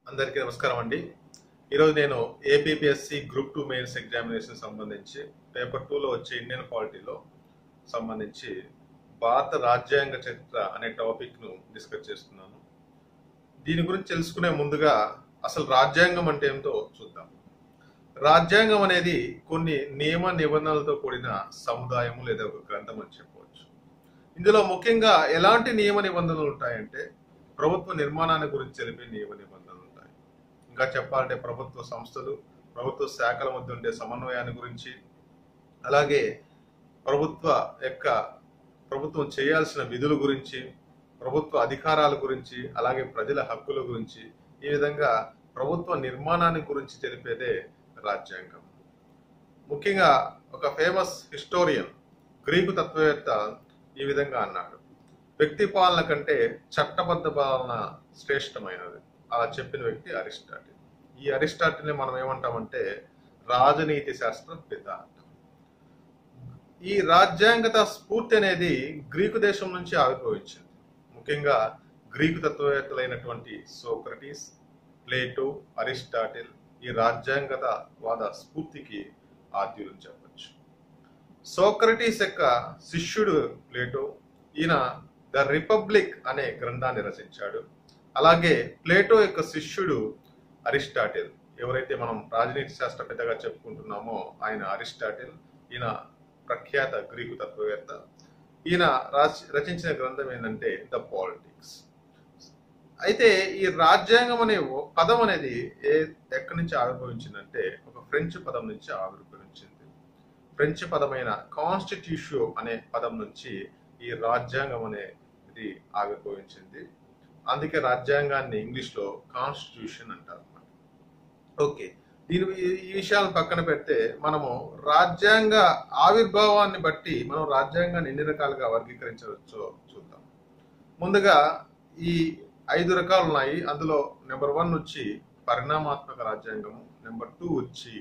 అందరికీ నమస్కారం అండి ఈరోజు నేను APPSC group two mains examination సంబంధించి పేపర్ టూలో వచ్చే ఇండియన్ పాలిటీలో సంబంధించి భారత రాజ్యాంగ చరిత్ర అనే టాపిక్ను డిస్కస్ చేస్తున్నాను దీని గురించి తెలుసుకునే ముందుగా అసలు రాజ్యాంగం అంటే ఏమిటో చూద్దాం రాజ్యాంగం అనేది కొన్ని నియమ నిబంధనలతో కూడిన సముదాయము లేదా ఒక గ్రంథం అని చెప్పవచ్చు ఇందులో ముఖ్యంగా ఎలాంటి నియమ నిబంధనలు ఉంటాయంటే ప్రభుత్వ నిర్మాణాన్ని గురించి తెలిపే నియమ నిబంధనలు ఉంటాయి ఇంకా చెప్పాలంటే ప్రభుత్వ సంస్థలు ప్రభుత్వ శాఖల మధ్య ఉండే సమన్వయాన్ని గురించి అలాగే ప్రభుత్వ యొక్క ప్రభుత్వం చేయాల్సిన విధుల గురించి ప్రభుత్వ అధికారాల గురించి అలాగే ప్రజల హక్కుల గురించి ఈ విధంగా ప్రభుత్వ నిర్మాణాన్ని గురించి తెలిపేదే రాజ్యాంగం ముఖ్యంగా ఒక ఫేమస్ హిస్టోరియన్ గ్రీకు తత్వవేత్త ఈ విధంగా అన్నాడు వ్యక్తి పాలన కంటే చట్టబద్ధ పాలన శ్రేష్టమైనది అలా చెప్పిన వ్యక్తి అరిస్టాటిల్ ఈ అరిస్టాటిల్ని మనం ఏమంటామంటే రాజనీతి శాస్త్ర పిత అంటాం ఈ రాజ్యాంగత స్ఫూర్తి అనేది గ్రీకు దేశం నుంచి ఆవిర్భవించింది ముఖ్యంగా గ్రీకు తత్వవేత్తలైనటువంటి సోక్రటీస్ ప్లేటో అరిస్టాటిల్ ఈ రాజ్యాంగత వాద స్ఫూర్తికి ఆద్యులు చెప్పచ్చు సోక్రటీస్ యొక్క శిష్యుడు ప్లేటో ఈయన ద రిపబ్లిక్ అనే గ్రంథాన్ని రచించాడు అలాగే ప్లేటో యొక్క శిష్యుడు అరిస్టాటిల్ ఎవరైతే మనం రాజనీతి శాస్త్ర పెద్దగా చెప్పుకుంటున్నామో ఆయన అరిస్టాటిల్ ఈయన ప్రఖ్యాత గ్రీకు తత్వవేత్త ఈయన రాసి రచించిన గ్రంథం ఏంటంటే ద పాలిటిక్స్ అయితే ఈ రాజ్యాంగం అనే ఓ పదం అనేది ఏ ఎక్కడి నుంచి ఆవిర్భవించిందంటే ఒక ఫ్రెంచ్ పదం నుంచి ఆవిర్భవించింది ఫ్రెంచ్ పదమైన కాన్స్టిట్యూషియో అనే పదం నుంచి ఈ రాజ్యాంగం అనేది ఆవిర్భవించింది అందుకే రాజ్యాంగాన్ని ఇంగ్లీష్లో కాన్స్టిట్యూషన్ అంటారు అన్నమాట ఓకే దీని ఈ- ఈ విషయాలను పక్కన పెడితే మనము రాజ్యాంగ ఆవిర్భావాన్ని బట్టి మనం రాజ్యాంగాన్ని ఎన్ని రకాలుగా వర్గీకరించవచ్చో చూద్దాం ముందుగా ఈ ఐదు రకాలు ఉన్నాయి అందులో నెంబర్ వన్ వచ్చి పరిణామాత్మక రాజ్యాంగము నెంబర్ టూ వచ్చి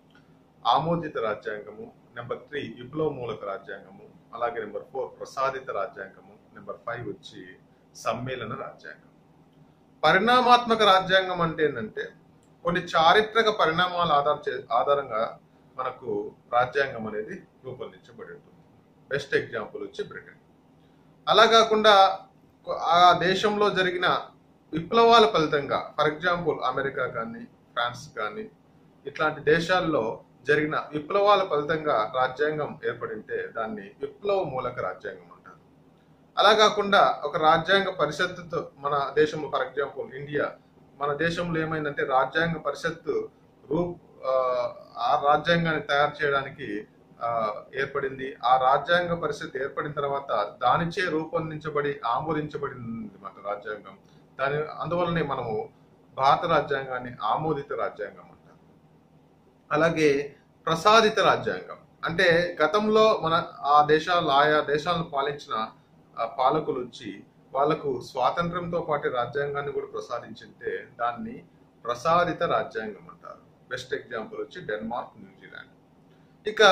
ఆమోదిత రాజ్యాంగము నెంబర్ త్రీ విప్లవ మూలక రాజ్యాంగము అలాగే నెంబర్ ఫోర్ ప్రసాదిత రాజ్యాంగము నెంబర్ ఫైవ్ వచ్చి సమ్మేళన రాజ్యాంగం పరిణామాత్మక రాజ్యాంగం అంటే ఏంటంటే కొన్ని చారిత్రక పరిణామాల ఆధార చే- ఆధారంగా మనకు రాజ్యాంగం అనేది రూపొందించబడి ఉంటుంది బెస్ట్ ఎగ్జాంపుల్ వచ్చి బ్రిటన్ అలా కాకుండా కొ- ఆ దేశంలో జరిగిన విప్లవాల ఫలితంగా ఫర్ ఎగ్జాంపుల్ అమెరికా కానీ ఫ్రాన్స్ కానీ ఇట్లాంటి దేశాల్లో జరిగిన విప్లవాల ఫలితంగా రాజ్యాంగం ఏర్పడింటే దాన్ని విప్లవ మూలక రాజ్యాంగం అంటారు అలా కాకుండా ఒక రాజ్యాంగ పరిషత్తుతో మన దేశంలో ఫర్ ఎగ్జాంపుల్ ఇండియా మన దేశంలో ఏమైందంటే రాజ్యాంగ పరిషత్తు రూప్ ఆ, ఆ రాజ్యాంగాన్ని తయారు చేయడానికి ఆ, ఏర్పడింది ఆ రాజ్యాంగ పరిషత్ ఏర్పడిన తర్వాత దానిచే రూపొందించబడి ఆమోదించబడింది మన రాజ్యాంగం దాని అందువల్లనే మనము భారత రాజ్యాంగాన్ని ఆమోదిత రాజ్యాంగం అంటాం అలాగే ప్రసాదిత రాజ్యాంగం అంటే గతంలో మన ఆ దేశాలు ఆయా దేశాలను పాలించిన ఆ పాలకులు వచ్చి వాళ్ళకు స్వాతంత్రంతో పాటు రాజ్యాంగాన్ని కూడా ప్రసాదించింటే దాన్ని ప్రసాదిత రాజ్యాంగం అంటారు బెస్ట్ ఎగ్జాంపుల్ వచ్చి డెన్మార్క్ న్యూజిలాండ్ ఇక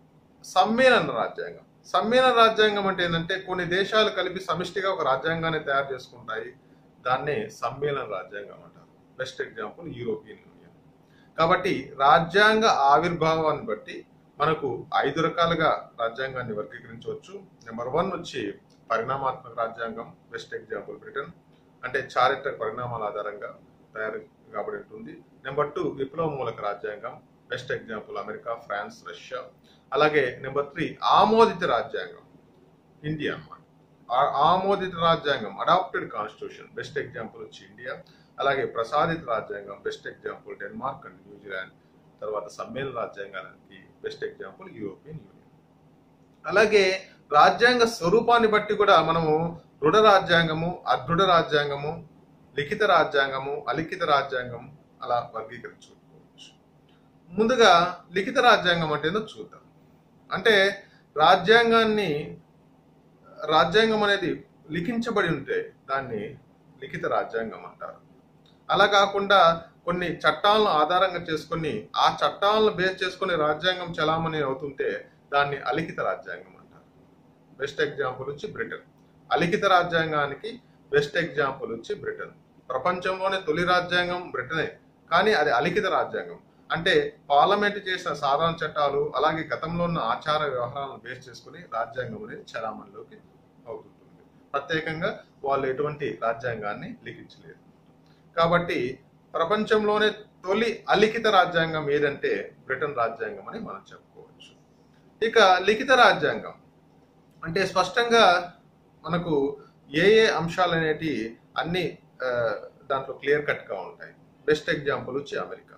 సమ్మేళన రాజ్యాంగం సమ్మేళన రాజ్యాంగం అంటే ఏంటంటే కొన్ని దేశాలు కలిపి సమిష్టిగా ఒక రాజ్యాంగాన్ని తయారు చేసుకుంటాయి దాన్నే సమ్మేళన రాజ్యాంగం అంటారు బెస్ట్ ఎగ్జాంపుల్ యూరోపియన్ యూనియన్ కాబట్టి రాజ్యాంగ ఆవిర్భావాన్ని బట్టి మనకు ఐదు రకాలుగా రాజ్యాంగాన్ని వర్గీకరించవచ్చు నెంబర్ వన్ వచ్చి పరిణామాత్మక రాజ్యాంగం బెస్ట్ ఎగ్జాంపుల్ బ్రిటన్ అంటే చారిత్రక పరిణామాల ఆధారంగా తయారు కాబడి ఉంటుంది నెంబర్ టూ విప్లవ మూలక రాజ్యాంగం best example America France Russia అలాగే నెంబర్ త్రీ ఆమోదిత రాజ్యాంగం ఇండియా అన్నమాట ఆ- ఆమోదిత రాజ్యాంగం అడాప్టెడ్ కాన్స్టిట్యూషన్ బెస్ట్ ఎగ్జాంపుల్ వచ్చి ఇండియా అలాగే ప్రసాదిత రాజ్యాంగం best example Denmark and New Zealand తర్వాత సమ్మేళన రాజ్యాంగానికి బెస్ట్ ఎగ్జాంపుల్ యూరోపియన్ యూనియన్ అలాగే రాజ్యాంగ స్వరూపాన్ని బట్టి కూడా మనము దృఢ రాజ్యాంగము అదృఢ రాజ్యాంగము లిఖిత రాజ్యాంగము అలిఖిత రాజ్యాంగం అలా వర్గీకరించుకోవచ్చు ముందుగా లిఖిత రాజ్యాంగం అంటే ఏందో చూద్దాం అంటే రాజ్యాంగాన్ని రాజ్యాంగం అనేది లిఖించబడి ఉంటే దాన్ని లిఖిత రాజ్యాంగం అంటారు అలా కాకుండా కొన్ని చట్టాలను ఆధారంగా చేసుకొని ఆ చట్టాలను బేస్ చేసుకొని రాజ్యాంగం చలామణి అవుతుంటే దాన్ని అలిఖిత రాజ్యాంగం అంటారు బెస్ట్ ఎగ్జాంపుల్ వచ్చి బ్రిటన్ అలిఖిత రాజ్యాంగానికి బెస్ట్ ఎగ్జాంపుల్ వచ్చి బ్రిటన్ ప్రపంచంలోనే తొలి రాజ్యాంగం బ్రిటనే కానీ అది అలిఖిత రాజ్యాంగం అంటే పార్లమెంట్ చేసిన సాధారణ చట్టాలు అలాగే గతంలో ఉన్న ఆచార వ్యవహారాలను బేస్ చేసుకుని రాజ్యాంగం అనేది చలామణిలోకి అవుతుంటుంది ప్రత్యేకంగా వాళ్ళు ఎటువంటి రాజ్యాంగాన్ని లిఖించలేదు కాబట్టి ప్రపంచంలోనే తొలి అలిఖిత రాజ్యాంగం ఏదంటే బ్రిటన్ రాజ్యాంగం అని మనం చెప్పుకోవచ్చు ఇక లిఖిత రాజ్యాంగం అంటే స్పష్టంగా మనకు ఏ ఏ అంశాలు అనేటి అన్ని ఆ, దాంట్లో క్లియర్ కట్ గా ఉంటాయి బెస్ట్ ఎగ్జాంపుల్ వచ్చి అమెరికా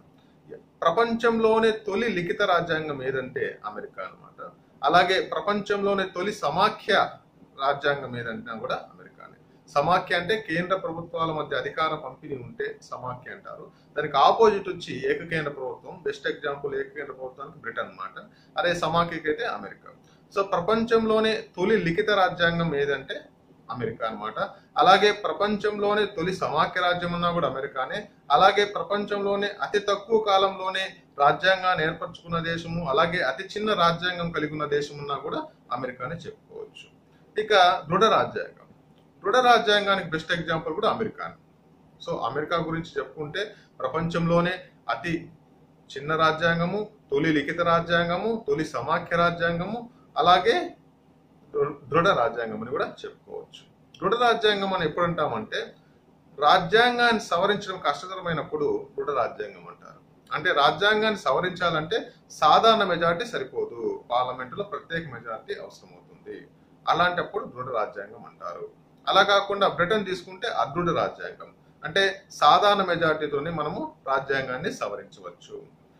ప్రపంచంలోనే తొలి లిఖిత రాజ్యాంగం ఏదంటే అమెరికా అన్నమాట అలాగే ప్రపంచంలోనే తొలి సమాఖ్య రాజ్యాంగం ఏదంటే కూడా అమెరికానే సమాఖ్య అంటే కేంద్ర ప్రభుత్వాల మధ్య అధికార పంపిణీ ఉంటే సమాఖ్య అంటారు దానికి ఆపోజిట్ వచ్చి ఏకకేంద్ర ప్రభుత్వం బెస్ట్ ఎగ్జాంపుల్ ఏకకేంద్ర ప్రభుత్వానికి బ్రిటన్ అన్నమాట అదే సమాఖ్యకి అయితే అమెరికా సో ప్రపంచంలోనే తొలి లిఖిత రాజ్యాంగం ఏదంటే అమెరికా అన్నమాట అలాగే ప్రపంచంలోనే తొలి సమాఖ్య రాజ్యం అన్నా కూడా అమెరికానే అలాగే ప్రపంచంలోనే అతి తక్కువ కాలంలోనే రాజ్యాంగాన్ని ఏర్పరచుకున్న దేశము అలాగే అతి చిన్న రాజ్యాంగం కలిగి ఉన్న దేశం ఉన్నా కూడా అమెరికానే చెప్పుకోవచ్చు ఇక దృఢ రాజ్యాంగం దృఢ రాజ్యాంగానికి బెస్ట్ ఎగ్జాంపుల్ కూడా అమెరికానే సో అమెరికా గురించి చెప్పుకుంటే ప్రపంచంలోనే అతి చిన్న రాజ్యాంగము తొలి లిఖిత రాజ్యాంగము తొలి సమాఖ్య రాజ్యాంగము అలాగే దృ- దృఢ రాజ్యాంగం అని కూడా చెప్పుకోవచ్చు దృఢ రాజ్యాంగం అని ఎప్పుడు అంటామంటే రాజ్యాంగాన్ని సవరించడం కష్టతరమైనప్పుడు దృఢ రాజ్యాంగం అంటారు అంటే రాజ్యాంగాన్ని సవరించాలంటే సాధారణ మెజారిటీ సరిపోదు పార్లమెంటులో ప్రత్యేక మెజారిటీ అవసరమవుతుంది అలాంటప్పుడు దృఢ రాజ్యాంగం అంటారు అలా కాకుండా బ్రిటన్ తీసుకుంటే అదృఢ రాజ్యాంగం అంటే సాధారణ మెజారిటీతోనే మనము రాజ్యాంగాన్ని సవరించవచ్చు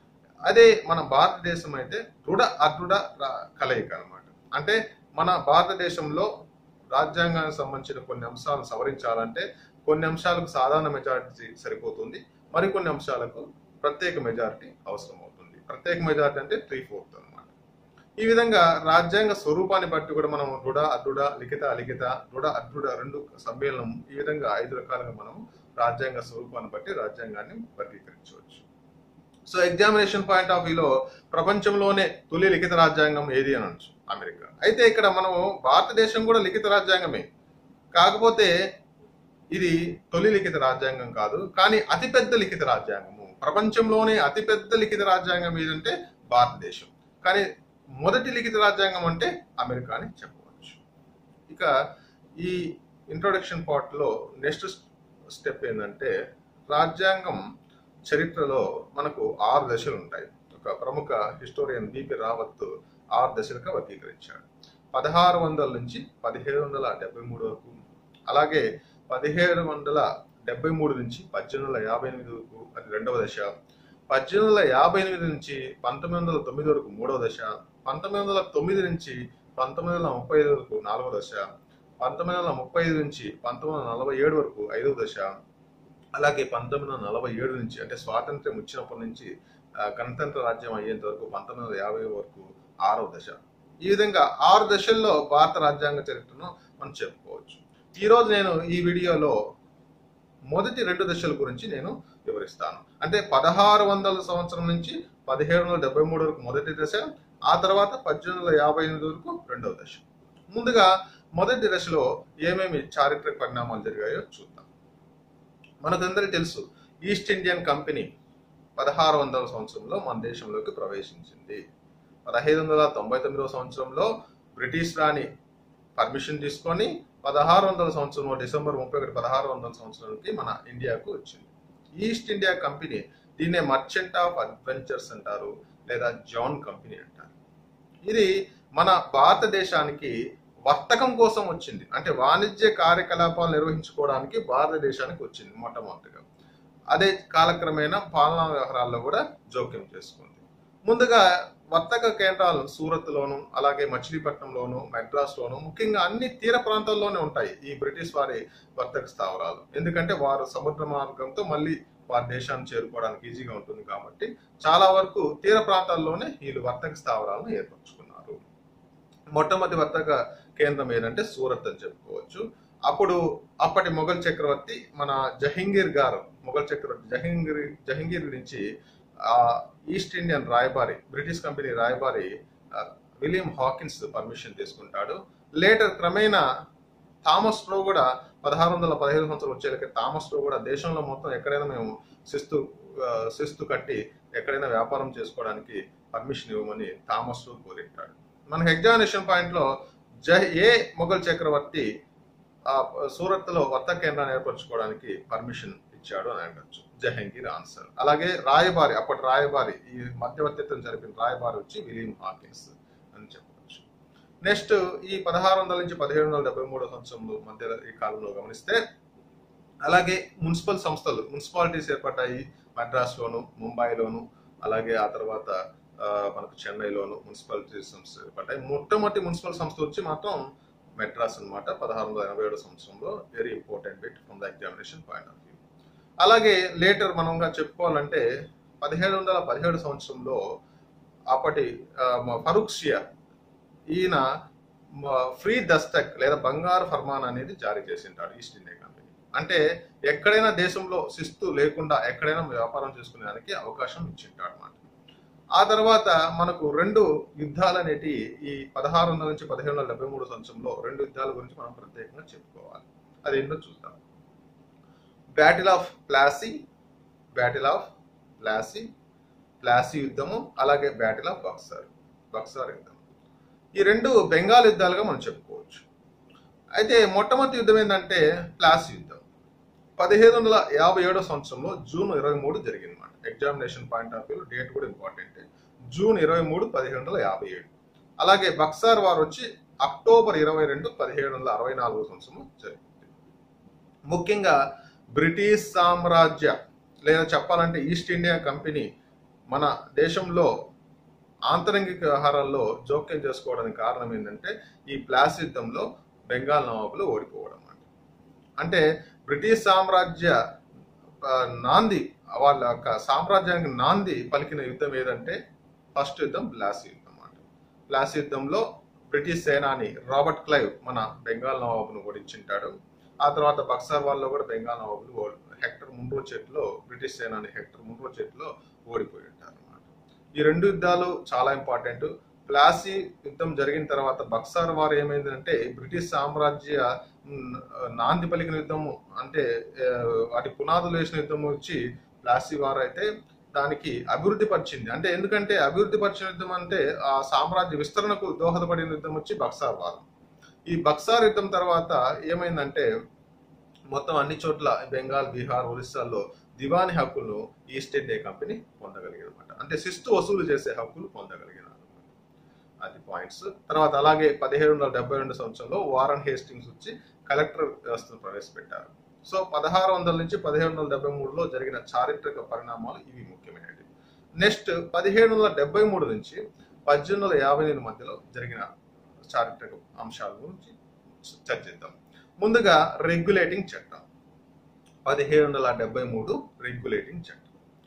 అదే మన భారతదేశం అయితే దృఢ అదృఢ రా- కలయిక అన్నమాట అంటే మన భారతదేశంలో రాజ్యాంగానికి సంబంధించిన కొన్ని అంశాలను సవరించాలంటే కొన్ని అంశాలకు సాధారణ మెజారిటీ సరిపోతుంది మరికొన్ని అంశాలకు ప్రత్యేక మెజారిటీ అవసరం అవుతుంది ప్రత్యేక మెజారిటీ అంటే త్రీ ఫోర్త్ అన్నమాట ఈ విధంగా రాజ్యాంగ స్వరూపాన్ని బట్టి కూడా మనం దృఢ అదృఢ లిఖిత అలిఖిత దృఢ అదృఢ రెండు సమ్మేళనం ఈ విధంగా ఐదు రకాలుగా మనం రాజ్యాంగ స్వరూపాన్ని బట్టి రాజ్యాంగాన్ని వర్గీకరించవచ్చు సో ఎగ్జామినేషన్ పాయింట్ ఆఫ్ వ్యూలో ప్రపంచంలోనే తొలి లిఖిత రాజ్యాంగం ఏది అని అనొచ్చు అమెరికా అయితే ఇక్కడ మనం భారతదేశం కూడా లిఖిత రాజ్యాంగమే కాకపోతే ఇది తొలి లిఖిత రాజ్యాంగం కాదు కానీ అతిపెద్ద లిఖిత రాజ్యాంగము ప్రపంచంలోనే అతిపెద్ద లిఖిత రాజ్యాంగం ఏదంటే భారతదేశం కానీ మొదటి లిఖిత రాజ్యాంగం అంటే అమెరికా అని చెప్పవచ్చు ఇక ఈ ఇంట్రొడక్షన్ పార్ట్ లో నెక్స్ట్ స్టెప్ ఏంటంటే రాజ్యాంగం చరిత్రలో మనకు ఆరు దశలు ఉంటాయి ఒక ప్రముఖ హిస్టోరియన్ బిపి రావత్ ఆరు దశలుగా వర్గీకరించాడు పదహారు వందల నుంచి పదిహేడు వందల డెబ్బై మూడు వరకు అలాగే పదిహేడు వందల డెబ్బై మూడు నుంచి పద్దెనిమిది వందల యాభై ఎనిమిది వరకు అది రెండవ దశ పద్దెనిమిది వందల యాభై ఎనిమిది నుంచి పంతొమ్మిది వందల తొమ్మిది వరకు మూడవ దశ పంతొమ్మిది వందల తొమ్మిది నుంచి పంతొమ్మిది వందల ముప్పై ఐదు వరకు నాలుగవ దశ పంతొమ్మిది వందల ముప్పై ఐదు నుంచి పంతొమ్మిది వందల నలభై ఏడు వరకు ఐదవ దశ అలాగే పంతొమ్మిది వందల నలభై ఏడు నుంచి అంటే స్వాతంత్ర్యం వచ్చినప్పటి నుంచి ఆ, గణతంత్ర రాజ్యం అయ్యేంత వరకు పంతొమ్మిది వందల యాభై వరకు ఆరవ దశ ఈ విధంగా ఆరు దశల్లో భారత రాజ్యాంగ చరిత్రను మనం చెప్పుకోవచ్చు ఈ రోజు నేను ఈ వీడియోలో మొదటి రెండు దశల గురించి నేను వివరిస్తాను అంటే పదహారు వందల సంవత్సరం నుంచి పదిహేడు వందల డెబ్బై మూడు వరకు మొదటి దశ ఆ తర్వాత పద్దెనిమిది వందల యాభై ఎనిమిది వరకు రెండవ దశ ముందుగా మొదటి దశలో ఏమేమి చారిత్రక పరిణామాలు జరిగాయో చూద్దాం మనకందరికీ తెలుసు ఈస్ట్ ఇండియన్ కంపెనీ పదహారు వందల సంవత్సరంలో మన దేశంలోకి ప్రవేశించింది పదహైదు వందల తొంభై తొమ్మిదవ సంవత్సరంలో బ్రిటిష్ రాణి పర్మిషన్ తీసుకొని పదహారు వందల సంవత్సరంలో డిసెంబర్ ముప్పై ఒకటి పదహారు వందల సంవత్సరానికి మన ఇండియాకు వచ్చింది ఈస్ట్ ఇండియా కంపెనీ దీన్నే మర్చెంట్ ఆఫ్ అడ్వెంచర్స్ అంటారు లేదా జాన్ కంపెనీ అంటారు ఇది మన భారతదేశానికి వర్తకం కోసం వచ్చింది అంటే వాణిజ్య కార్యకలాపాలు నిర్వహించుకోవడానికి భారతదేశానికి వచ్చింది మొట్టమొదటిగా అదే కాలక్రమేణా పాలనా వ్యవహారాల్లో కూడా జోక్యం చేసుకుంది ముందుగా వర్తక కేంద్రాలు సూరత్లోను అలాగే మచిలీపట్నంలోను మెడ్రాస్లోను ముఖ్యంగా అన్ని తీర ప్రాంతాల్లోనే ఉంటాయి ఈ బ్రిటిష్ వారి వర్తక స్థావరాలు ఎందుకంటే వారు సముద్ర మార్గంతో మళ్ళీ వారి దేశాన్ని చేరుకోవడానికి ఈజీగా ఉంటుంది కాబట్టి చాలా వరకు తీర ప్రాంతాల్లోనే వీళ్ళు వర్తక స్థావరాలను ఏర్పరచుకున్నారు మొట్టమొదటి వర్తక కేంద్రం ఏదంటే సూరత్ అని చెప్పుకోవచ్చు అప్పుడు అప్పటి మొఘల్ చక్రవర్తి మన జహంగీర్ గారు మొఘల్ చక్రవర్తి జహంగీర్ జహంగీర్ నుంచి ఆ ఈస్ట్ ఇండియన్ రాయబారి బ్రిటిష్ కంపెనీ రాయబారి ఆ, విలియం హాకిన్స్ పర్మిషన్ తీసుకుంటాడు లేటర్ క్రమేణా థామస్ లో కూడా పదహారు వందల పదిహేను సంవత్సరాలు వచ్చేలకి థామస్ లో కూడా దేశంలో మొత్తం ఎక్కడైనా మేము శిస్తు ఆ, శిస్తు కట్టి ఎక్కడైనా వ్యాపారం చేసుకోవడానికి పర్మిషన్ ఇవ్వమని థామస్ లో కోరింటాడు మనకి ఎగ్జామినేషన్ పాయింట్ లో జహ్ ఏ మొఘల్ చక్రవర్తి ఆ సూరత్ లో వర్తక కేంద్రాన్ని ఏర్పరచుకోవడానికి పర్మిషన్ ఇచ్చాడు అని అనవచ్చు జహంగీర్ ఆన్సర్ అలాగే రాయబారి అప్పటి రాయబారి ఈ మధ్యవర్తిత్వం జరిపిన రాయబారి వచ్చి విలియం హాకిన్స్ అని చెప్పవచ్చు నెక్స్ట్ ఈ పదహారు వందల నుంచి పదిహేడు వందల డెబ్బై మూడో సంవత్సరంలో మధ్య ఈ కాలంలో గమనిస్తే అలాగే మున్సిపల్ సంస్థలు మున్సిపాలిటీస్ ఏర్పడ్డాయి మద్రాసులోను ముంబైలోను అలాగే ఆ తర్వాత ఆ, మనకు చెన్నైలోను మున్సిపాలిటీ సంస్థలు ఏర్పడ్డాయి మొట్టమొదటి మున్సిపల్ సంస్థ వచ్చి మాత్రం మెడ్రాస్ అన్నమాట పదహారు వందల ఎనభై ఏడు సంవత్సరంలో very important bit from the examination point of view అలాగే లేటర్ మనంగా చెప్పుకోవాలంటే పదిహేడు వందల పదిహేడు సంవత్సరంలో అప్పటి ఆ, మ- ఫరూక్ షియా ఈయన మ- ఫ్రీ దస్తక్ లేదా బంగారు ఫర్మాన్ అనేది జారీ చేసింటాడు ఈస్ట్ ఇండియా కంపెనీ అంటే ఎక్కడైనా దేశంలో శిస్తు లేకుండా ఎక్కడైనా వ్యాపారం చేసుకునేదానికి అవకాశం ఇచ్చింటాడు అనమాట ఆ తర్వాత మనకు రెండు యుద్ధాలు అనేటి ఈ పదహారు వందల నుంచి పదిహేడు వందల డెబ్బై మూడు సంవత్సరంలో రెండు యుద్ధాల గురించి మనం ప్రత్యేకంగా చెప్పుకోవాలి అది ఏంటో చూద్దాం battle of Plassey battle of Plassey Plassey యుద్ధము అలాగే బ్యాటిల్ ఆఫ్ బక్సార్ బక్సార్ యుద్ధం ఈ రెండు బెంగాల్ యుద్ధాలుగా మనం చెప్పుకోవచ్చు అయితే మొట్టమొదటి యుద్ధం ఏంటంటే ప్లాసీ యుద్ధం పదిహేను వందల యాభై ఏడో సంవత్సరంలో జూన్ ఇరవై మూడు జరిగింది అనమాట examination point of view date కూడా ఇంపార్టెంట్ జూన్ ఇరవై మూడు పదిహేను వందల యాభై ఏడు అలాగే బక్సార్ వారు వచ్చి అక్టోబర్ ఇరవై రెండు పదిహేడు వందల అరవై నాలుగో సంవత్సరం జరిగింది ముఖ్యంగా బ్రిటిష్ సామ్రాజ్య లేదా చెప్పాలంటే ఈస్ట్ ఇండియా కంపెనీ మన దేశంలో ఆంతరంగిక వ్యవహారాల్లో జోక్యం చేసుకోవడానికి కారణం ఏంటంటే ఈ ప్లాస్ యుద్ధంలో బెంగాల్ నవాబులు ఓడిపోవడం అన్నమాట అంటే బ్రిటిష్ సామ్రాజ్య ఆ, నాంది వాళ్ళ యొక్క సామ్రాజ్యానికి నాంది పలికిన యుద్ధం ఏదంటే ఫస్ట్ యుద్ధం ప్లాస్ యుద్ధం అన్నమాట ప్లాస్ యుద్ధంలో బ్రిటిష్ సేనాని రాబర్ట్ క్లైవ్ మన బెంగాల్ నవాబును ఓడించింటాడు ఆ తర్వాత బక్సార్ వాళ్ళలో కూడా బెంగాల్ నవాబులు ఓ- హెక్టర్ ముండ్రో చేతిలో బ్రిటిష్ సేనాని హెక్టర్ ముండ్రో చేతిలో ఓడిపోయి ఉంటారు అన్నమాట ఈ రెండు యుద్ధాలు చాలా ఇంపార్టెంట్ ప్లాసీ యుద్ధం జరిగిన తర్వాత బక్సార్ వారు ఏమైందంటే బ్రిటిష్ సామ్రాజ్య మ్, నాంది పలికిన యుద్ధము అంటే ఆ, వాటి పునాదులు వేసిన యుద్ధం వచ్చి ప్లాసీ వారు అయితే దానికి అభివృద్ధి పరిచింది అంటే ఎందుకంటే అభివృద్ధి పరిచిన యుద్ధం అంటే ఆ సామ్రాజ్య విస్తరణకు దోహదపడిన యుద్ధం వచ్చి బక్సార్ వారు ఈ బక్సార్ యుద్ధం తర్వాత ఏమైందంటే మొత్తం అన్ని చోట్ల బెంగాల్ బీహార్ ఒరిస్సాలో దివాని హక్కులను ఈస్ట్ ఇండియా కంపెనీ పొందగలిగింది అనమాట అంటే శిస్తు వసూలు చేసే హక్కులు పొందగలిగినారు అది పాయింట్స్ తర్వాత అలాగే పదిహేడు వందల డెబ్బై రెండు సంవత్సరంలో వారన్ హేస్టింగ్స్ వచ్చి కలెక్టర్ వ్యవస్థను ప్రవేశపెట్టారు సో పదహారు వందల నుంచి పదిహేడు వందల డెబ్బై మూడులో జరిగిన చారిత్రక పరిణామాలు ఇవి ముఖ్యమైనవి నెక్స్ట్ పదిహేడు వందల డెబ్బై మూడు నుంచి పద్దెనిమిది వందల యాభై ఎనిమిది మధ్యలో జరిగిన చారిత్రక అంశాల గురించి చర్చిద్దాం ముందుగా రెగ్యులేటింగ్ చట్టం పదిహేడు వందల డెబ్బై మూడు రెగ్యులేటింగ్ చట్టం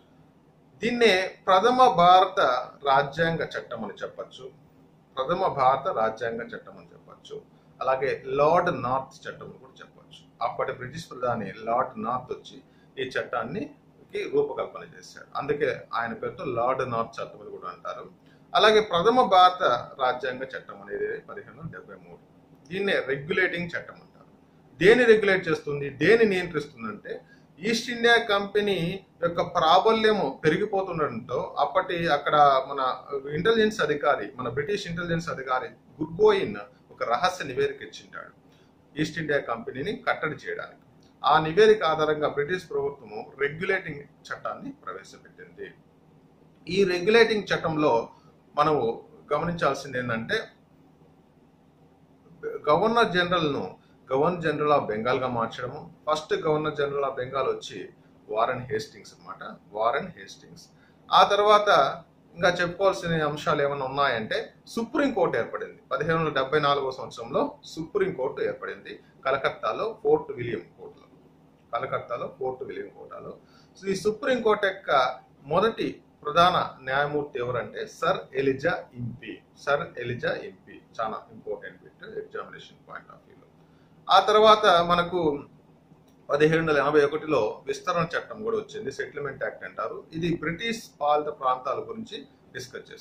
దీన్నే ప్రథమ భారత రాజ్యాంగ చట్టం అని చెప్పచ్చు ప్రథమ భారత రాజ్యాంగ చట్టం అని చెప్పచ్చు అలాగే లార్డ్ నార్త్ చట్టం అని కూడా చెప్పచ్చు అప్పటి బ్రిటిష్ ప్రధాని లార్డ్ నార్త్ వచ్చి ఈ చట్టాన్ని కి రూపకల్పన చేశాడు అందుకే ఆయన పేరుతో లార్డ్ నార్త్ చట్టం అని కూడా అంటారు అలాగే ప్రథమ భారత రాజ్యాంగ చట్టం అనేది పదిహేను వందల డెబ్బై మూడు దీన్నే రెగ్యులేటింగ్ చట్టం అంటారు దేని రెగ్యులేట్ చేస్తుంది దేని నియంత్రిస్తుందంటే ఈస్ట్ ఇండియా కంపెనీ యొక్క ప్రాబల్యము పెరిగిపోతుండటంతో అప్పటి అక్కడ మన ఇంటెలిజెన్స్ అధికారి మన బ్రిటిష్ ఇంటెలిజెన్స్ అధికారి గుర్గోయిన్ ఒక రహస్య నివేదిక ఇచ్చింటాడు ఈస్ట్ ఇండియా కంపెనీని కట్టడి చేయడానికి ఆ నివేదిక ఆధారంగా బ్రిటిష్ ప్రభుత్వము రెగ్యులేటింగ్ చట్టాన్ని ప్రవేశపెట్టింది ఈ రెగ్యులేటింగ్ చట్టంలో మనము గమనించాల్సింది ఏంటంటే గవర్నర్ జనరల్ను గవర్నర్ జనరల్ ఆఫ్ బెంగాల్ గా మార్చడము first governor general of Bengal వచ్చి వారన్ హేస్టింగ్స్ అన్నమాట వారన్ హేస్టింగ్స్ ఆ తర్వాత ఇంకా చెప్పుకోవాల్సిన అంశాలు ఏమైనా ఉన్నాయంటే సుప్రీం కోర్టు ఏర్పడింది పదిహేను వందల డెబ్బై నాలుగో సంవత్సరంలో సుప్రీం కోర్టు ఏర్పడింది కలకత్తాలో ఫోర్ట్ విలియం కోర్టులో కలకత్తాలో ఫోర్ట్ విలియం కోర్టులో సో ఈ సుప్రీం కోర్టు యొక్క మొదటి ప్రధాన న్యాయమూర్తి ఎవరంటే sir Elijah Impey sir Elijah Impey చాలా important bit examination point of వ్యూలో ఆ తర్వాత మనకు పదిహేడు వందల ఎనభై ఒకటిలో విస్తరణ చట్టం కూడా వచ్చింది సెటిల్మెంట్ యాక్ట్ అంటారు ఇది బ్రిటిష్ పాలిత ప్రాంతాల గురించి డిస్కస్ చేస్తుంది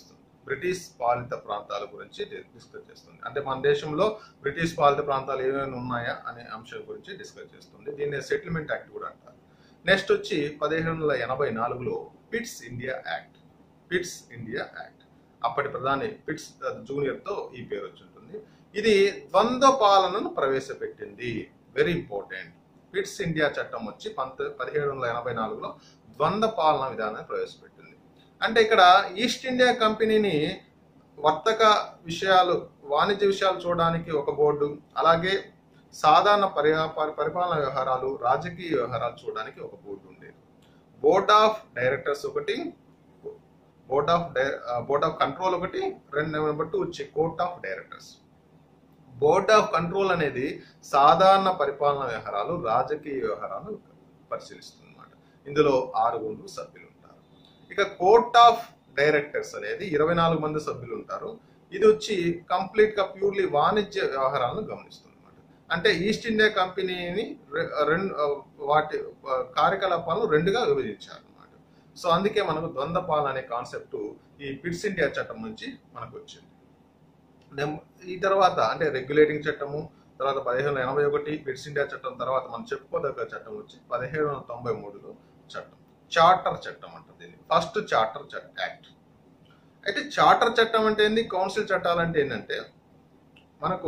బ్రిటిష్ పాలిత ప్రాంతాల గురించి డి- డిస్కస్ చేస్తుంది అంటే మన దేశంలో బ్రిటిష్ పాలిత ప్రాంతాలు ఏమైనా ఉన్నాయా అనే అంశం గురించి డిస్కస్ చేస్తుంది దీన్ని సెటిల్మెంట్ యాక్ట్ కూడా అంటారు నెక్స్ట్ వచ్చి పదిహేను వందల ఎనభై నాలుగులో Pitt's India act Pitt's India act అప్పటి ప్రధాని పిట్స్ జూనియర్ తో ఈ పేరు వచ్చి ఉంటుంది ఇది ద్వంద్వ పాలనను ప్రవేశపెట్టింది వెరీ ఇంపార్టెంట్ పిట్స్ ఇండియా చట్టం వచ్చి పంత పదిహేడు వందల ఎనభై నాలుగులో ద్వంద్వ పాలన విధానాన్ని ప్రవేశపెట్టింది అంటే ఇక్కడ ఈస్ట్ ఇండియా కంపెనీని వర్తక విషయాలు వాణిజ్య విషయాలు చూడడానికి ఒక బోర్డు అలాగే సాధారణ పర్యా పరి- పరిపాలన వ్యవహారాలు రాజకీయ వ్యవహారాలు చూడడానికి ఒక బోర్డు ఉండేది బోర్డ్ ఆఫ్ డైరెక్టర్స్ ఒకటి board of board of control ఒకటి రెండు నెంబర్ టూ వచ్చి court of directors board of control అనేది సాధారణ పరిపాలన వ్యవహారాలు రాజకీయ వ్యవహారాలు పరిశీలిస్తుంది అన్నమాట ఇందులో ఆరుగురు సభ్యులు ఉంటారు ఇక కోర్ట్ ఆఫ్ డైరెక్టర్స్ అనేది ఇరవై నాలుగు మంది సభ్యులు ఉంటారు ఇది వచ్చి కంప్లీట్ గా ప్యూర్లీ వాణిజ్య వ్యవహారాలను గమనిస్తుంది అన్నమాట అంటే ఈస్ట్ ఇండియా కంపెనీని రె- రెండు ఆ, వాటి ఆ, కార్యకలాపాలను రెండుగా విభజించారు అన్నమాట సో అందుకే మనకు ద్వంద్వ పాలన అనే కాన్సెప్ట్ ఈ పిట్స్ ఇండియా చట్టం నుంచి మనకు వచ్చింది నెం- ఈ తర్వాత అంటే రెగ్యులేటింగ్ చట్టము తర్వాత పదిహేను ఎనభై ఒకటి బిట్స్ ఇండియా చట్టం తర్వాత మనం చెప్పుకోదగ్గ చట్టం వచ్చి పదిహేడు వందల తొంభై మూడులో చట్టం చార్టర్ చట్టం అంటారు దీన్ని ఫస్ట్ చార్టర్ యాక్ట్ అయితే చార్టర్ చట్టం అంటే ఏంది కౌన్సిల్ చట్టాలు అంటే ఏంటంటే మనకు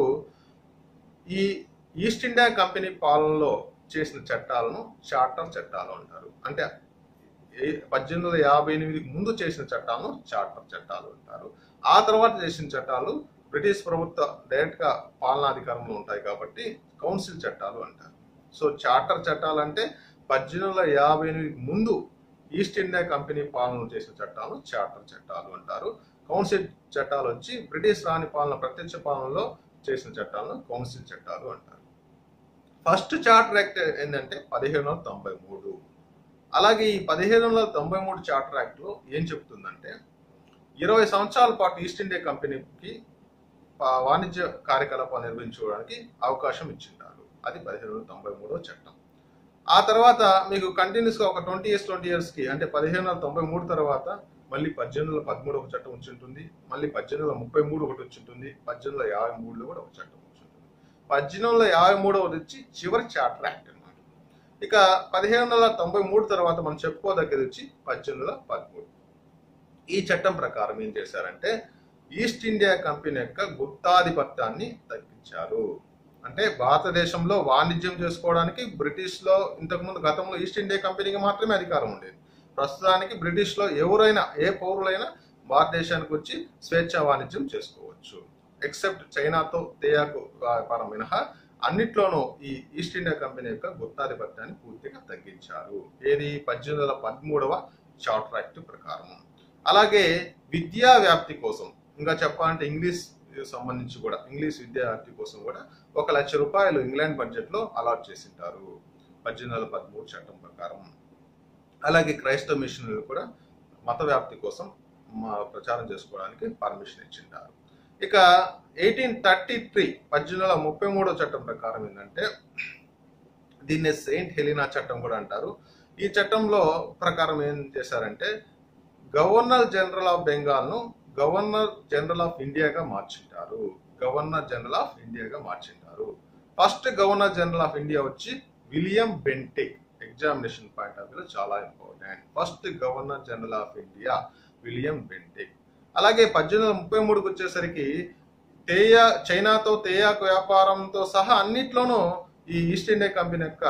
ఈ ఈస్ట్ ఇండియా కంపెనీ పాలనలో చేసిన చట్టాలను చార్టర్ చట్టాలు అంటారు అంటే ఏ- పద్దెనిమిది వందల యాభై ఎనిమిదికి ముందు చేసిన చట్టాలను చార్టర్ చట్టాలు అంటారు ఆ తర్వాత చేసిన చట్టాలు బ్రిటిష్ ప్రభుత్వ డైరెక్ట్ గా పాలనాధికారంలో ఉంటాయి కాబట్టి కౌన్సిల్ చట్టాలు అంటారు సో చార్టర్ చట్టాలు అంటే పద్దెనిమిది వందల యాభై ఎనిమిదికి ముందు ఈస్ట్ ఇండియా కంపెనీ పాలన చేసిన చట్టాలను చార్టర్ చట్టాలు అంటారు కౌన్సిల్ చట్టాలు వచ్చి బ్రిటిష్ రాణి పాలన ప్రత్యక్ష పాలనలో చేసిన చట్టాలను కౌన్సిల్ చట్టాలు అంటారు ఫస్ట్ చార్టర్ యాక్ట్ ఏంటంటే పదిహేను వందల తొంభై మూడు అలాగే ఈ పదిహేను వందల తొంభై మూడు చార్టర్ యాక్ట్ లో ఏం చెప్తుందంటే ఇరవై సంవత్సరాల పాటు ఈస్ట్ ఇండియా కంపెనీకి పా- వాణిజ్య కార్యకలాపాలు నిర్వహించుకోవడానికి అవకాశం ఇచ్చింటారు అది పదిహేను వందల తొంభై మూడో చట్టం ఆ తర్వాత మీకు కంటిన్యూస్ గా ఒక ట్వంటీ ఇయర్స్ ట్వంటీ ఇయర్స్ కి అంటే పదిహేను వందల తొంభై మూడు తర్వాత మళ్ళీ పద్దెనిమిది వందల పదమూడు ఒక చట్టం వచ్చి ఉంటుంది మళ్ళీ పద్దెనిమిది వందల ముప్పై మూడు ఒకటి వచ్చి ఉంటుంది పద్దెనిమిది వందల యాభై మూడులో కూడా ఒక చట్టం వచ్చి ఉంటుంది పద్దెనిమిది వందల యాభై మూడవది వచ్చి చివరి చార్టర్ యాక్ట్ అన్నమాట ఇక పదిహేను వందల తొంభై మూడు తర్వాత మనం చెప్పుకోదగ్గది వచ్చి పద్దెనిమిది వందల పదమూడు ఈ చట్టం ప్రకారం ఏం చేశారంటే ఈస్ట్ ఇండియా కంపెనీ యొక్క గుత్తాధిపత్యాన్ని తగ్గించారు అంటే భారతదేశంలో వాణిజ్యం చేసుకోవడానికి బ్రిటిష్ లో ఇంతకుముందు గతంలో ఈస్ట్ ఇండియా కంపెనీకి మాత్రమే అధికారం ఉండేది ప్రస్తుతానికి బ్రిటిష్ లో ఎవరైనా ఏ పౌరులైనా భారతదేశానికి వచ్చి స్వేచ్ఛ వాణిజ్యం చేసుకోవచ్చు ఎక్సెప్ట్ చైనాతో తేయాకు వ్యాపారం మినహా అన్నిట్లోనూ ఈ ఈస్ట్ ఇండియా కంపెనీ యొక్క గుత్తాధిపత్యాన్ని పూర్తిగా తగ్గించారు ఏది పద్దెనిమిది వందల పదమూడవ చార్టర్ యాక్ట్ ప్రకారం అలాగే విద్యా వ్యాప్తి కోసం ఇంకా చెప్పాలంటే ఇంగ్లీష్ సంబంధించి కూడా ఇంగ్లీష్ విద్యా వ్యాప్తి కోసం కూడా ఒక లక్ష రూపాయలు ఇంగ్లాండ్ బడ్జెట్ లో అలాట్ చేసింటారు పద్దెనిమిది వందల పదమూడు చట్టం ప్రకారం అలాగే క్రైస్తవ మిషనరీలు కూడా మత వ్యాప్తి కోసం మా ప్రచారం చేసుకోవడానికి పర్మిషన్ ఇచ్చింటారు ఇక ఎయిటీన్ థర్టీ త్రీ పద్దెనిమిది వందల ముప్పై మూడో చట్టం ప్రకారం ఏంటంటే దీన్ని సెయింట్ హెలినా చట్టం కూడా అంటారు ఈ చట్టంలో ప్రకారం ఏం చేశారంటే గవర్నర్ జనరల్ ఆఫ్ బెంగాల్ ను గవర్నర్ జనరల్ ఆఫ్ ఇండియాగా మార్చింటారు గవర్నర్ జనరల్ ఆఫ్ ఇండియాగా మార్చింటారు first governor general of India వచ్చి William Bentinck examination point of వ్యూలో చాలా important first governor general of India William Bentinck అలాగే పద్దెనిమిది వందల ముప్పై మూడుకి వచ్చేసరికి తేయా చైనాతో తేయాకు వ్యాపారంతో సహా అన్నిట్లోనూ ఈ ఈస్ట్ ఇండియా కంపెనీ యొక్క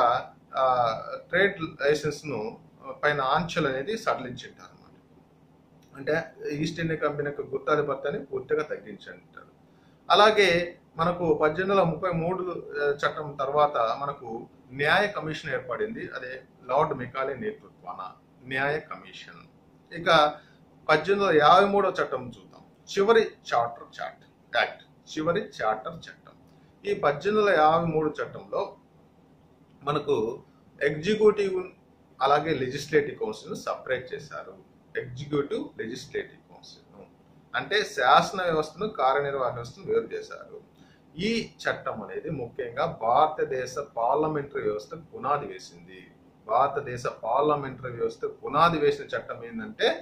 ట్రేడ్ లైసెన్స్ ను పైన ఆంక్షలు అనేది సడలించింటారు అనమాట అంటే ఈస్ట్ ఇండియా కంపెనీ యొక్క గుత్తాధిపత్యాన్ని పూర్తిగా తగ్గించారు అలాగే మనకు పద్దెనిమిది వందల ముప్పై మూడు ఆ, చట్టం తర్వాత మనకు న్యాయ కమిషన్ ఏర్పడింది అదే లార్డ్ మెకాలే నేతృత్వాన న్యాయ కమిషన్ ఇక పద్దెనిమిది వందల యాభై మూడో చట్టం చూద్దాం చివరి చార్టర్ చార్ట్ యాక్ట్ చివరి చార్టర్ చట్టం ఈ పద్దెనిమిది వందల యాభై మూడు చట్టంలో మనకు ఎగ్జిక్యూటివ్ అలాగే లెజిస్లేటివ్ కౌన్సిల్ సపరేట్ చేశారు ఎగ్జిక్యూటివ్ లెజిస్లేటివ్ కౌన్సిల్ అంటే శాసన వ్యవస్థను కార్యనిర్వాహక వ్యవస్థను వేరు చేశారు ఈ చట్టం అనేది ముఖ్యంగా భారతదేశ పార్లమెంటరీ వ్యవస్థకు పునాది వేసింది భారతదేశ పార్లమెంటరీ వ్యవస్థ పునాది వేసిన చట్టం ఏంటంటే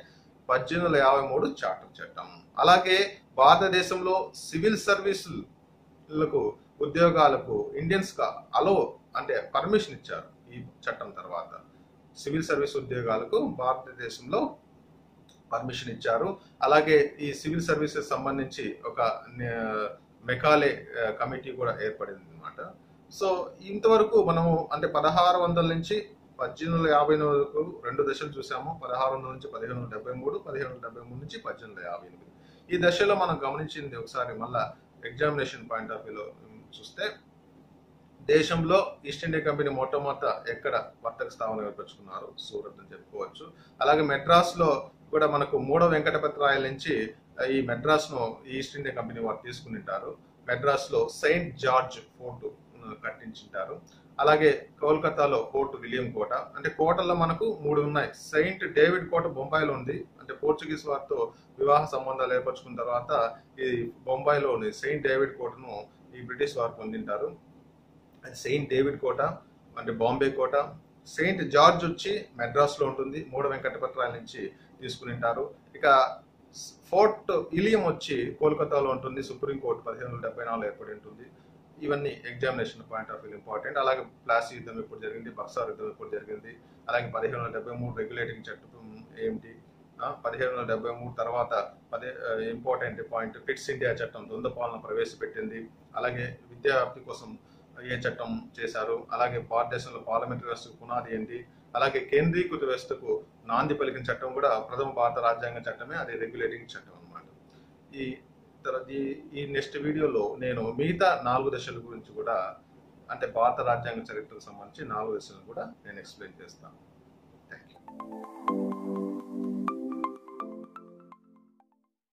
పద్దెనిమిది వందల యాభై మూడు చార్టర్ చట్టం అలాగే భారతదేశంలో సివిల్ సర్వీసులకు ఉద్యోగాలకు ఇండియన్స్ గా అలో అంటే పర్మిషన్ ఇచ్చారు ఈ చట్టం తర్వాత సివిల్ సర్వీస్ ఉద్యోగాలకు భారతదేశంలో పర్మిషన్ ఇచ్చారు అలాగే ఈ సివిల్ సర్వీసెస్ సంబంధించి ఒక నే- మెకాలే ఆ, కమిటీ కూడా ఏర్పడింది అనమాట సో ఇంతవరకు మనము అంటే పదహారు వందల నుంచి పద్దెనిమిది వందల యాభై ఎనిమిది వరకు రెండు దశలు చూసాము పదహారు వందల నుంచి పదిహేను వందల డెబ్బై మూడు పదిహేను వందల డెబ్బై మూడు నుంచి పద్దెనిమిది వందల యాభై ఎనిమిది ఈ దశలో మనం గమనించింది ఒకసారి మళ్ళా ఎగ్జామినేషన్ పాయింట్ ఆఫ్ వ్యూలో చూస్తే దేశంలో ఈస్ట్ ఇండియా కంపెనీ మొట్టమొదట ఎక్కడ వర్తక స్థావరం ఏర్పరచుకున్నారు సూరత్ అని చెప్పుకోవచ్చు అలాగే మెడ్రాస్ లో కూడా మనకు మూడో వెంకటపత్రాయల నుంచి ఆ, ఈ మెడ్రాస్ ను ఈస్ట్ ఇండియా కంపెనీ వారు తీసుకుని ఉంటారు మెడ్రాస్ లో సెయింట్ జార్జ్ ఫోర్ట్ కట్టించుంటారు అలాగే కోల్కతాలో ఫోర్ట్ విలియం కోట అంటే కోటల్లో మనకు మూడు ఉన్నాయి సెయింట్ డేవిడ్ కోట బొంబాయిలో ఉంది అంటే పోర్చుగీస్ వారితో వివాహ సంబంధాలు ఏర్పరచుకున్న తర్వాత ఈ బొంబాయిలోని సెయింట్ డేవిడ్ కోటను ఈ బ్రిటిష్ వారు పొందింటారు అది సెయింట్ డేవిడ్ కోట అంటే బాంబే కోట సెయింట్ జార్జ్ వచ్చి మెడ్రాస్ లో ఉంటుంది మూడు వెంకటపత్రాల నుంచి తీసుకునింటారు ఇక ఫోర్ట్ ఇలియం వచ్చి కోల్కతాలో ఉంటుంది సుప్రీం కోర్టు పదిహేను వందల డెబ్బై నాలుగు ఏర్పడి ఉంటుంది ఇవన్నీ examination point of view important అలాగే ప్లాసీ యుద్ధం ఎప్పుడు జరిగింది బక్సార్ యుద్ధం ఎప్పుడు జరిగింది అలాగే పదిహేను వందల డెబ్బై మూడు రెగ్యులేటింగ్ చట్టం ఏమిటి ఆ, పదిహేను వందల డెబ్బై మూడు తర్వాత పదే ఇంపార్టెంట్ పాయింట్ ఫిట్స్ ఇండియా చట్టం ద్వంద్వ పాలన ప్రవేశపెట్టింది అలాగే విద్యా వ్యాప్తి కోసం ఏ చట్టం చేశారు అలాగే భారతదేశంలో పార్లమెంటరీ వ్యవస్థకు పునాది ఏంటి అలాగే కేంద్రీకృత వ్యవస్థకు నాంది పలికిన చట్టం కూడా ప్రథమ భారత రాజ్యాంగ చట్టమే అది రెగ్యులేటింగ్ చట్టం అన్నమాట ఈ తర్వాత ఈ ఈ నెక్స్ట్ వీడియోలో నేను మిగతా నాలుగు దశల గురించి కూడా అంటే భారత రాజ్యాంగ చరిత్రకు సంబంధించి నాలుగు దశలను కూడా నేను ఎక్స్ప్లెయిన్ చేస్తాను థ్యాంక్ యూ